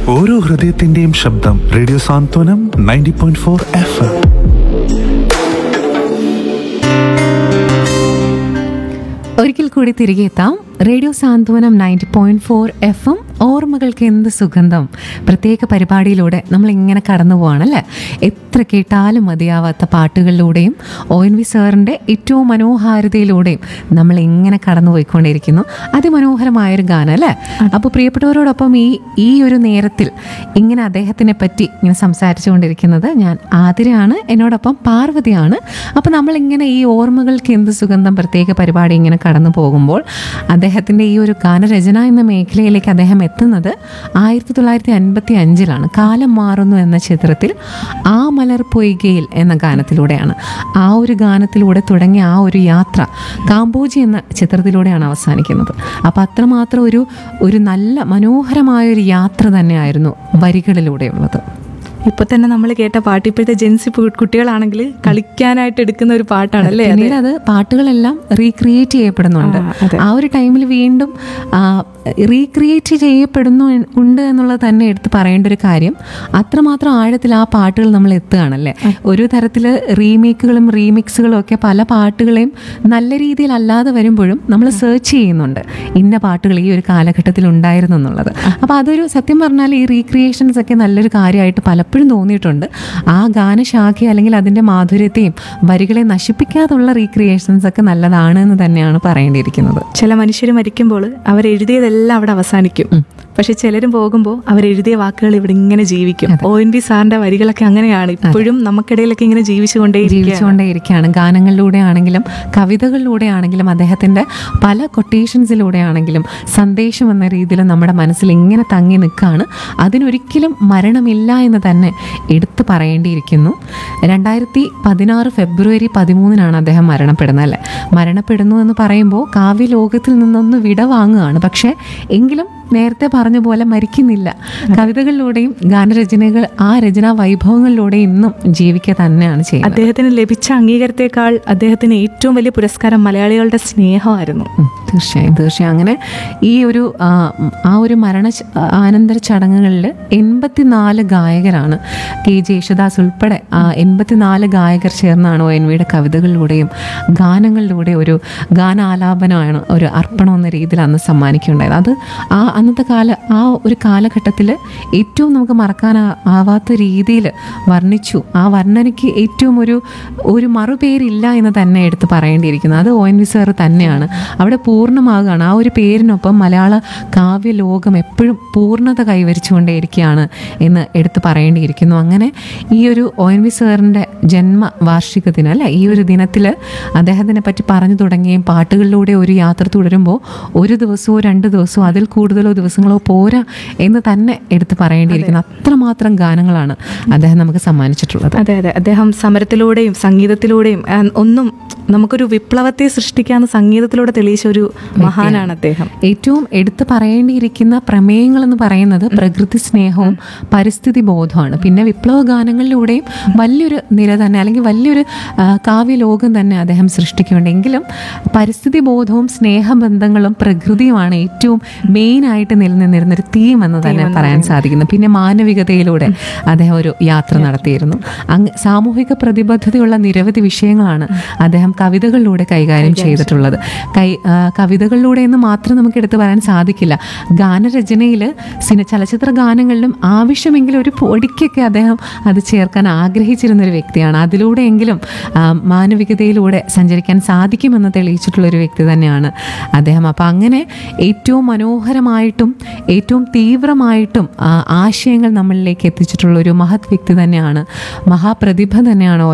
ഓരോ ഹൃദയത്തിന്റെയും ശബ്ദം radio Santhwanam ninety point four F M ഒരിക്കൽ കൂടി തിരികെ എത്താം radio Santhwanam ninety point four F M ഓർമ്മകൾക്ക് എന്ത് സുഗന്ധം പ്രത്യേക പരിപാടിയിലൂടെ നമ്മൾ ഇങ്ങനെ കടന്നു പോവാണല്ലേ എത്ര കേട്ടാലും മതിയാവാത്ത പാട്ടുകളിലൂടെയും ഒ എൻ വി സാറിൻ്റെ ഏറ്റവും മനോഹാരിതയിലൂടെയും നമ്മൾ ഇങ്ങനെ കടന്നു പോയിക്കൊണ്ടിരിക്കുന്നു അതിമനോഹരമായൊരു ഗാനം അല്ലേ അപ്പോൾ പ്രിയപ്പെട്ടവരോടൊപ്പം ഈ ഈ ഒരു നേരത്തിൽ ഇങ്ങനെ അദ്ദേഹത്തിനെ പറ്റി ഇങ്ങനെ സംസാരിച്ചുകൊണ്ടിരിക്കുന്നത് ഞാൻ ആതിരയാണ് എന്നോടൊപ്പം പാർവതിയാണ് അപ്പോൾ നമ്മളിങ്ങനെ ഈ ഓർമ്മകൾക്ക് എന്ത് സുഗന്ധം പ്രത്യേക പരിപാടി ഇങ്ങനെ കടന്നു പോകുമ്പോൾ അദ്ദേഹത്തിൻ്റെ ഈ ഒരു ഗാനരചന എന്ന മേഖലയിലേക്ക് അദ്ദേഹം എത്തുന്നത് ആയിരത്തി തൊള്ളായിരത്തി അൻപത്തി അഞ്ചിലാണ് കാലം മാറുന്നു എന്ന ചിത്രത്തിൽ ആ മലർ പൊയ്കയിൽ എന്ന ഗാനത്തിലൂടെയാണ് ആ ഒരു ഗാനത്തിലൂടെ തുടങ്ങിയ ആ ഒരു യാത്ര കാമ്പോജി എന്ന ചിത്രത്തിലൂടെയാണ് അവസാനിക്കുന്നത് അപ്പോൾ അത്രമാത്രം ഒരു ഒരു നല്ല മനോഹരമായ ഒരു യാത്ര തന്നെയായിരുന്നു വരികളിലൂടെയുള്ളത് ഇപ്പൊ തന്നെ നമ്മൾ കേട്ട പാട്ട് ഇപ്പോഴത്തെ ജെൻസി പു- കുട്ടികളാണെങ്കിൽ കളിക്കാനായിട്ട് എടുക്കുന്ന ഒരു പാട്ടാണല്ലേ അത് പിന്നീട് അത് പാട്ടുകളെല്ലാം റീക്രിയേറ്റ് ചെയ്യപ്പെടുന്നുണ്ട് ആ, അതെ. ആ ഒരു ടൈമിൽ വീണ്ടും റീക്രിയേറ്റ് ചെയ്യപ്പെടുന്നു എൻ- ഉണ്ട് എന്നുള്ളത് തന്നെ എടുത്ത് പറയേണ്ട ഒരു കാര്യം അത്രമാത്രം ആഴത്തിൽ ആ പാട്ടുകൾ നമ്മൾ എത്തുകയാണല്ലേ ഒരു തരത്തിൽ റീമേക്കുകളും റീമിക്സുകളും ഒക്കെ പല പാട്ടുകളെയും നല്ല രീതിയിൽ അല്ലാതെ വരുമ്പോഴും നമ്മൾ സെർച്ച് ചെയ്യുന്നുണ്ട് ഇന്ന പാട്ടുകൾ ഈ ഒരു കാലഘട്ടത്തിൽ ഉണ്ടായിരുന്നു എന്നുള്ളത് അപ്പോൾ അതൊരു സത്യം പറഞ്ഞാൽ ഈ റീക്രിയേഷൻസ് ഒക്കെ നല്ലൊരു കാര്യമായിട്ട് പലപ്പോഴും തോന്നിയിട്ടുണ്ട് ആ ഗാനശാഖ അല്ലെങ്കിൽ അതിൻ്റെ മാധുര്യത്തെയും വരികളെ നശിപ്പിക്കാതുള്ള റീക്രിയേഷൻസ് ഒക്കെ നല്ലതാണ് എന്ന് തന്നെയാണ് പറയേണ്ടിയിരിക്കുന്നത് ചില മനുഷ്യർ മരിക്കുമ്പോൾ അവരെഴുതിയതെല്ലാം അവിടെ അവസാനിക്കും പക്ഷെ ചിലരും പോകുമ്പോൾ അവരെഴുതിയ വാക്കുകൾ ഇവിടെ ഇങ്ങനെ ജീവിക്കും ഒ എൻ വി സാറിന്റെ വരികളൊക്കെ അങ്ങനെയാണ് ഇപ്പോഴും നമുക്കിടയിലൊക്കെ ഇങ്ങനെ ജീവിച്ചുകൊണ്ടേ ജീവിച്ചുകൊണ്ടേയിരിക്കുകയാണ് ഗാനങ്ങളിലൂടെ ആണെങ്കിലും കവിതകളിലൂടെ ആണെങ്കിലും അദ്ദേഹത്തിൻ്റെ പല കൊട്ടേഷൻസിലൂടെ ആണെങ്കിലും സന്ദേശം എന്ന രീതിയിൽ നമ്മുടെ മനസ്സിൽ ഇങ്ങനെ തങ്ങി നിൽക്കുകയാണ് അതിനൊരിക്കലും മരണമില്ല എന്ന് തന്നെ എടുത്തു പറയേണ്ടിയിരിക്കുന്നു രണ്ടായിരത്തി പതിനാറ് ഫെബ്രുവരി പതിമൂന്നിനാണ് അദ്ദേഹം മരണപ്പെടുന്നത് അല്ലേ മരണപ്പെടുന്നു എന്ന് പറയുമ്പോൾ കാവ്യ ലോകത്തിൽ നിന്നൊന്ന് വിട വാങ്ങുകയാണ് പക്ഷേ എങ്കിലും നേരത്തെ പറഞ്ഞ പോലെ മരിക്കുന്നില്ല കവിതകളിലൂടെയും ഗാനരചനകൾ ആ രചനാ വൈഭവങ്ങളിലൂടെയും ഇന്നും ജീവിക്കുക തന്നെയാണ് ചെയ്യുന്നത് അദ്ദേഹത്തിന് ലഭിച്ച അംഗീകാരത്തെക്കാൾ അദ്ദേഹത്തിന് ഏറ്റവും വലിയ പുരസ്കാരം മലയാളികളുടെ സ്നേഹമായിരുന്നു ഉം, തീർച്ചയായും തീർച്ചയായും അങ്ങനെ ഈ ഒരു ആ, ഉം, ആ ഒരു മരണ ച- ആനന്തര ചടങ്ങുകളിൽ എൺപത്തിനാല് ഗായകരാണ് കെ ജെ യേശുദാസ് ഉൾപ്പെടെ ആ എൺപത്തിനാല് ഗായകർ ചേർന്നാണ് ഒ എൻ വിയുടെ കവിതകളിലൂടെയും ഗാനങ്ങളിലൂടെ ഒരു ഗാനാലാപനമാണ് ഒരു അർപ്പണം എന്ന രീതിയിൽ അന്ന് സമ്മാനിക്കുകയുണ്ടായത് അത് ആ അന്നത്തെ കാല ആ ഒരു കാലഘട്ടത്തിൽ ഏറ്റവും നമുക്ക് മറക്കാൻ ആവാത്ത രീതിയിൽ വർണ്ണിച്ചു ആ വർണ്ണനയ്ക്ക് ഏറ്റവും ഒരു ഒരു മറുപേരില്ല എന്ന് തന്നെ എടുത്ത് പറയേണ്ടിയിരിക്കുന്നു അത് ഒ എൻ വി സാർ തന്നെയാണ് അവിടെ പൂർണ്ണമാകുകയാണ് ആ ഒരു പേരിനൊപ്പം മലയാള കാവ്യ ലോകം എപ്പോഴും പൂർണ്ണത കൈവരിച്ചുകൊണ്ടേയിരിക്കുകയാണ് എന്ന് എടുത്ത് പറയേണ്ടിയിരിക്കുന്നു അങ്ങനെ ഈ ഒരു ഒ എൻ വി സാറിൻ്റെ ജന്മ വാർഷിക ദിനം അല്ല ഈ ഒരു ദിനത്തിൽ അദ്ദേഹത്തിനെ പറ്റി പറഞ്ഞു തുടങ്ങുകയും പാട്ടുകളിലൂടെ ഒരു യാത്ര തുടരുമ്പോൾ ഒരു ദിവസമോ രണ്ട് ദിവസമോ അതിൽ കൂടുതലോ ദിവസങ്ങളോ പോരാ എന്ന് തന്നെ എടുത്ത് പറയേണ്ടിയിരിക്കുന്നു അത്രമാത്രം ഗാനങ്ങളാണ് അദ്ദേഹം നമുക്ക് സമ്മാനിച്ചിട്ടുള്ളത് അതെ അതെ അദ്ദേഹം സമരത്തിലൂടെയും സംഗീതത്തിലൂടെയും ആ, ഒന്നും നമുക്കൊരു വിപ്ലവത്തെ സൃഷ്ടിക്കാന്ന് സംഗീതത്തിലൂടെ തെളിയിച്ച ഒരു മഹാനാണ് അദ്ദേഹം ഏറ്റവും എടുത്തു പറയേണ്ടിയിരിക്കുന്ന പ്രമേയങ്ങൾ എന്ന് പറയുന്നത് പ്രകൃതി സ്നേഹവും പരിസ്ഥിതി ബോധമാണ് പിന്നെ വിപ്ലവ ഗാനങ്ങളിലൂടെയും വലിയൊരു നിര തന്നെ അല്ലെങ്കിൽ വലിയൊരു ആ, കാവ്യലോകം തന്നെ അദ്ദേഹം സൃഷ്ടിക്കുന്നുണ്ടെങ്കിലും പരിസ്ഥിതി ബോധവും സ്നേഹബന്ധങ്ങളും പ്രകൃതിയുമാണ് ഏറ്റവും മെയിൻ ആയിട്ട് നിലനിന്നിരുന്ന ഒരു തീം എന്ന് തന്നെ പറയാൻ സാധിക്കുന്നു പിന്നെ മാനവികതയിലൂടെ അദ്ദേഹം ഒരു യാത്ര നടത്തിയിരുന്നു അങ്ങ് സാമൂഹിക പ്രതിബദ്ധതയുള്ള നിരവധി വിഷയങ്ങളാണ് അദ്ദേഹം കവിതകളിലൂടെ കൈകാര്യം ചെയ്തിട്ടുള്ളത് കൈ ആ, കവിതകളിലൂടെ എന്ന് മാത്രം നമുക്ക് എടുത്തു പറയാൻ സാധിക്കില്ല ഗാനരചനയിൽ സിന ചലച്ചിത്ര ഗാനങ്ങളിലും ആവശ്യമെങ്കിൽ ഒരു പൊടിക്കൊക്കെ അദ്ദേഹം അത് ചേർക്കാൻ ആഗ്രഹിച്ചിരുന്ന ഒരു വ്യക്തിയാണ് അതിലൂടെയെങ്കിലും ആ, മാനവികതയിലൂടെ സഞ്ചരിക്കാൻ സാധിക്കുമെന്ന് തെളിയിച്ചിട്ടുള്ള ഒരു വ്യക്തി തന്നെയാണ് അദ്ദേഹം അപ്പം അങ്ങനെ ഏറ്റവും മനോഹരമായിട്ടും ഏറ്റവും തീവ്രമായിട്ടും ആ, ആശയങ്ങൾ നമ്മളിലേക്ക് എത്തിച്ചിട്ടുള്ള ഒരു മഹത് വ്യക്തി തന്നെയാണ് മഹാപ്രതിഭ തന്നെയാണ് ഒ